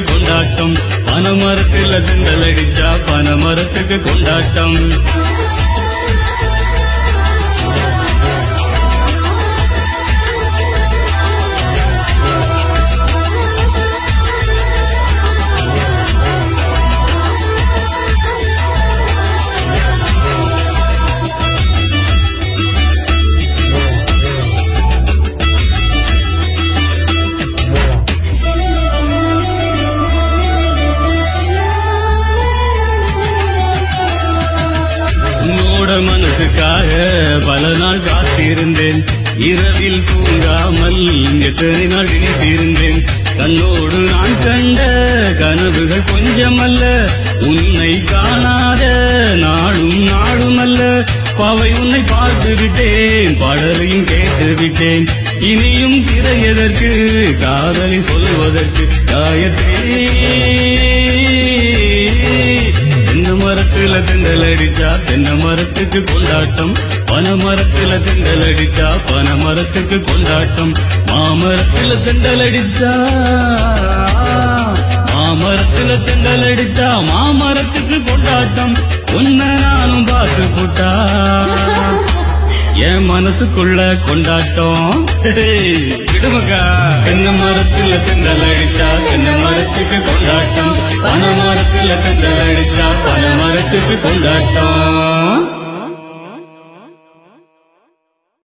கொண்டாட்டம் பனமரத்துல திண்டல் அடிச்சா பனமரத்துக்கு கொண்டாட்டம் உன்னோட மனசுக்காக பல நாள் காத்திருந்தேன் இரவில் தூங்காமல் எத்தனை நாள் விழித்திருந்தேன் கண்ணோடு நான் கண்ட கனவுகள் கொஞ்சமல்ல உன்னை காணாத நாளும் நாளும் அல்ல பாவை உன்னை பார்த்து விட்டேன் பாடலையும் கேட்டு விட்டேன் இனியும் திரையதற்கு காதலை சொல்வதற்கு காயத்ரி தென்னை மரத்துல திண்டல் அடிச்சா தென்னை மரத்துக்கு கொண்டாட்டம் பனை மரத்துல திண்டல் அடிச்சா பனை மரத்துக்கு கொண்டாட்டம் மாமரத்துல திண்டல் அடிச்சா மாமரத்துல திண்டல் அடிச்சா மாமரத்துக்கு கொண்டாட்டம் உன்னை நானும் பார்த்து போட்டா என் மனசுக்குள்ள கொண்டாட்டம் விடுமக்கா தென்னை மரத்துல தென்றல் அடிச்சா தென்னை மரத்துக்கு கொண்டாட்டம் பனை மரத்துல தென்றல் அடிச்சா பனை மரத்துக்கு கொண்டாட்டம்